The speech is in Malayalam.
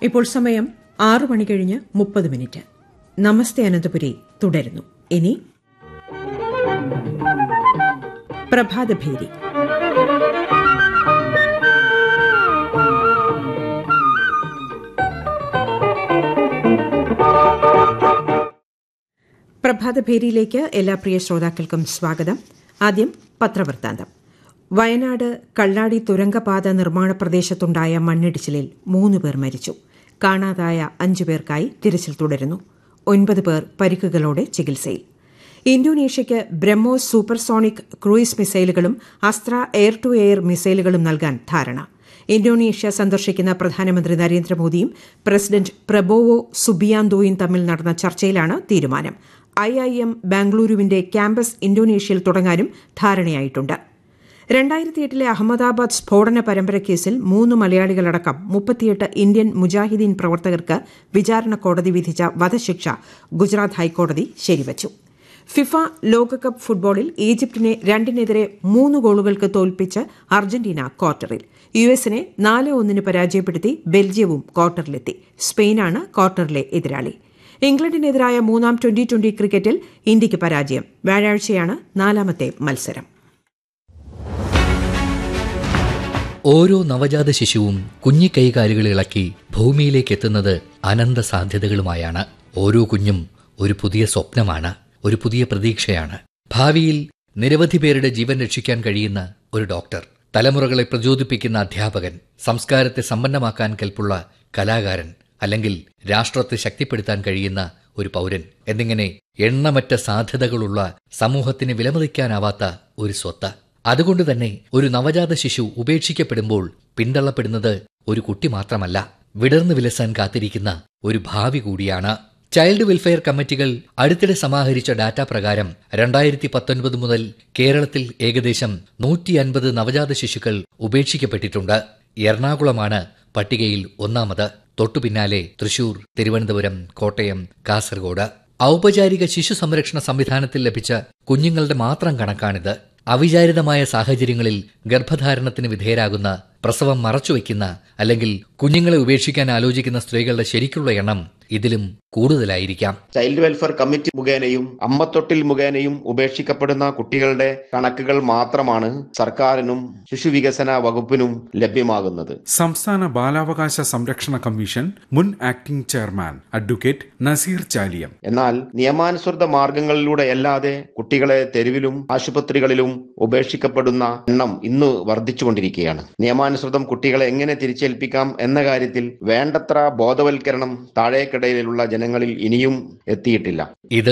ഇപ്പോൾ സമയം ആറു മണി കഴിഞ്ഞ് മുപ്പത് മിനിറ്റ് നമസ്തേ അനന്തപുരി തുടരുന്നു ഇനി പ്രഭാതഭേരി പ്രഭാതഭേരിയിലേക്ക് എല്ലാ പ്രിയ ശ്രോതാക്കൾക്കും സ്വാഗതം ആദ്യം പത്രവൃത്താന്തം വയനാട് കള്ളാടി തുരങ്കപാത നിർമ്മാണ പ്രദേശത്തുണ്ടായ മണ്ണിടിച്ചിലിൽ മൂന്ന് പേർ മരിച്ചു കാണാതായ അഞ്ചു പേർക്കായി തിരച്ചിൽ തുടരുന്നു ഒൻപത് പേർ പരിക്കുകളോടെ ചികിത്സയിൽ ഇന്തോനേഷ്യയ്ക്ക് ബ്രഹ്മോസ് സൂപ്പർസോണിക് ക്രൂയിസ് മിസൈലുകളും അസ്ത്ര എയർ ടു എയർ മിസൈലുകളും നൽകാൻ ധാരണ ഇന്തോനേഷ്യ സന്ദർശിക്കുന്ന പ്രധാനമന്ത്രി നരേന്ദ്രമോദിയും പ്രസിഡന്റ് പ്രബോവോ സുബിയാന്തോയും തമ്മിൽ നടന്ന ചർച്ചയിലാണ് തീരുമാനം ഐ ഐ എം ബാംഗ്ലൂരുവിന്റെ ക്യാമ്പസ് ഇന്തോനേഷ്യയിൽ തുടങ്ങാനും ധാരണയായിട്ടുണ്ട് രണ്ടായിരത്തി എട്ടിലെ അഹമ്മദാബാദ് സ്ഫോടന പരമ്പര കേസിൽ മൂന്ന് മലയാളികളടക്കം മുപ്പത്തിയെട്ട് ഇന്ത്യൻ മുജാഹിദീൻ പ്രവർത്തകർക്ക് വിചാരണ കോടതി വിധിച്ച വധശിക്ഷ ഗുജറാത്ത് ഹൈക്കോടതി ശരിവച്ചു ഫിഫ ലോകകപ്പ് ഫുട്ബോളിൽ ഈജിപ്തിനെ രണ്ടിനെതിരെ മൂന്ന് ഗോളുകൾക്ക് തോൽപ്പിച്ച് അർജന്റീന ക്വാർട്ടറിൽ യു എസിനെ നാല് ഒന്നിന് പരാജയപ്പെടുത്തി ബെൽജിയവും ക്വാർട്ടറിലെത്തി സ്പെയിനാണ് ക്വാർട്ടറിലെ എതിരാളി ഇംഗ്ലണ്ടിനെതിരായ മൂന്നാം ട്വന്റി ട്വന്റി ക്രിക്കറ്റിൽ ഇന്ത്യയ്ക്ക് പരാജയം വ്യാഴാഴ്ചയാണ് നാലാമത്തെ മത്സരം ഓരോ നവജാത ശിശുവും കുഞ്ഞി കൈകാലുകൾ ഇളക്കി ഭൂമിയിലേക്ക് എത്തുന്നത് അനന്ത സാധ്യതകളുമായാണ് ഓരോ കുഞ്ഞും ഒരു പുതിയ സ്വപ്നമാണ് ഒരു പുതിയ പ്രതീക്ഷയാണ് ഭാവിയിൽ നിരവധി പേരുടെ ജീവൻ രക്ഷിക്കാൻ കഴിയുന്ന ഒരു ഡോക്ടർ തലമുറകളെ പ്രചോദിപ്പിക്കുന്ന അധ്യാപകൻ സംസ്കാരത്തെ സമ്പന്നമാക്കാൻ കെൽപ്പുള്ള കലാകാരൻ അല്ലെങ്കിൽ രാഷ്ട്രത്തെ ശക്തിപ്പെടുത്താൻ കഴിയുന്ന ഒരു പൗരൻ എന്നിങ്ങനെ എണ്ണമറ്റ സാധ്യതകളുള്ള സമൂഹത്തിന് വിലമതിക്കാനാവാത്ത ഒരു സ്വത്ത് അതുകൊണ്ട് തന്നെ ഒരു നവജാത ശിശു ഉപേക്ഷിക്കപ്പെടുമ്പോൾ പിന്തള്ളപ്പെടുന്നത് ഒരു കുട്ടി മാത്രമല്ല വിടർന്നു വിലസാൻ കാത്തിരിക്കുന്ന ഒരു ഭാവി കൂടിയാണ് ചൈൽഡ് വെൽഫെയർ കമ്മിറ്റികൾ അടുത്തിടെ സമാഹരിച്ച ഡാറ്റ പ്രകാരം രണ്ടായിരത്തി പത്തൊൻപത് മുതൽ കേരളത്തിൽ ഏകദേശം നൂറ്റി അൻപത് നവജാത ശിശുക്കൾ ഉപേക്ഷിക്കപ്പെട്ടിട്ടുണ്ട് എറണാകുളമാണ് പട്ടികയിൽ ഒന്നാമത് തൊട്ടു പിന്നാലെ തൃശൂർ തിരുവനന്തപുരം കോട്ടയം കാസർഗോഡ് ഔപചാരിക ശിശു സംരക്ഷണ സംവിധാനത്തിൽ ലഭിച്ച കുഞ്ഞുങ്ങളുടെ മാത്രം കണക്കാണിത് അവിചാരിതമായ സാഹചര്യങ്ങളിൽ ഗർഭധാരണത്തിന് വിധേയരാകുന്ന പ്രസവം മറച്ചുവെക്കുന്ന അല്ലെങ്കിൽ കുഞ്ഞുങ്ങളെ ഉപേക്ഷിക്കാൻ ആലോചിക്കുന്ന സ്ത്രീകളുടെ ശരിക്കുള്ള എണ്ണം ഇതിലും കൂടുതലായിരിക്കാം ചൈൽഡ് വെൽഫെയർ കമ്മിറ്റി മുഖേനയും അമ്മത്തൊട്ടിൽ മുഖേനയും ഉപേക്ഷിക്കപ്പെടുന്ന കുട്ടികളുടെ കണക്കുകൾ മാത്രമാണ് സർക്കാരിനും ശിശുവികസന വകുപ്പിനും ലഭ്യമാകുന്നത് സംസ്ഥാന ബാലാവകാശ സംരക്ഷണ കമ്മീഷൻ മുൻ acting chairman advocate Naseer Chaliyam എന്നാൽ നിയമാനുസൃത മാർഗങ്ങളിലൂടെ അല്ലാതെ കുട്ടികളെ തെരുവിലും ആശുപത്രികളിലും ഉപേക്ഷിക്കപ്പെടുന്ന എണ്ണം ഇന്ന് വർദ്ധിച്ചുകൊണ്ടിരിക്കുകയാണ് നിയമാനുസൃതം കുട്ടികളെ എങ്ങനെ തിരിച്ചേൽപ്പിക്കാം എന്ന കാര്യത്തിൽ വേണ്ടത്ര ബോധവൽക്കരണം താഴേക്കിടയിലുള്ള ജനങ്ങളിൽ ഇനിയും എത്തിയിട്ടില്ല ഇത്